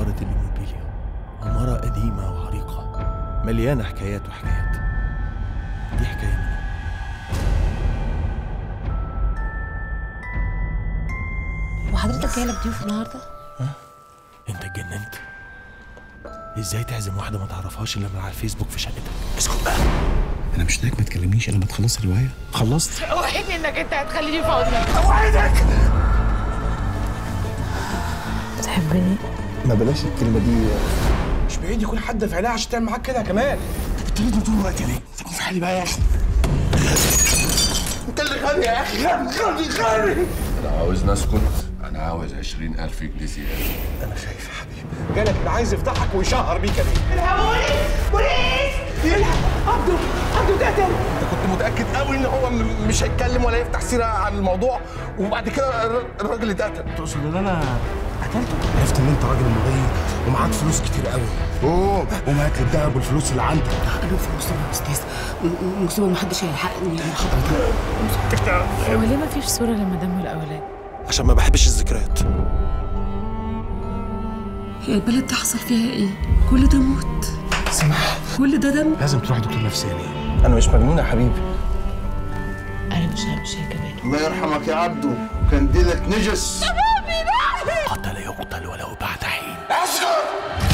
عمارة الإيموبيليا عمارة قديمة وعريقة مليانة حكايات وحكايات دي حكاية منهم وحضرتك جاي لك ضيوف النهارده؟ انت اتجننت ازاي تعزم واحدة ما تعرفهاش الا من على الفيسبوك في شقتك اسكت بقى انا مش نايك ما تكلمنيش الا ما تخلص الروايه خلصت اوعدني انك انت هتخليني في حضنك بتحبني؟ ما بلاش الكلمه دي مش بعيد يكون حد في عينيها عشان تعمل معاك كده كمان بتريد طول الوقت ليه؟ تكون في حالي بقى يا اخي انت اللي غني يا اخي غني غني انا عاوز نسكت انا عاوز عشرين الف جنيه زياده انا خايف يا حبيبي جالك اللي عايز يفضحك ويشهر بيك يا بيه انت كنت متاكد قوي ان هو م- مش هيتكلم ولا يفتح سيره عن الموضوع وبعد كده الر- الراجل اتقتل تقصد ان انا قتلته عرفت ان انت راجل مريض ومعاك فلوس كتير قوي قوم قوم هات لي الدهب والفلوس اللي عندك انا في مصيبه يا استاذ م- مصيبه محدش هيلحقني من حضرتك هو ليه ما فيش صورة للمدام والأولاد؟ عشان ما بحبش الذكريات هي البلد دي حصل فيها ايه؟ كل ده موت سمح كل ده دم لازم تروح دكتور نفساني انا مش مجنون يا حبيبي أنا مش همشي كمان الله يرحمك يا عبدو كان ديلك نجس قتل يقتل ولو بعد حين اسكت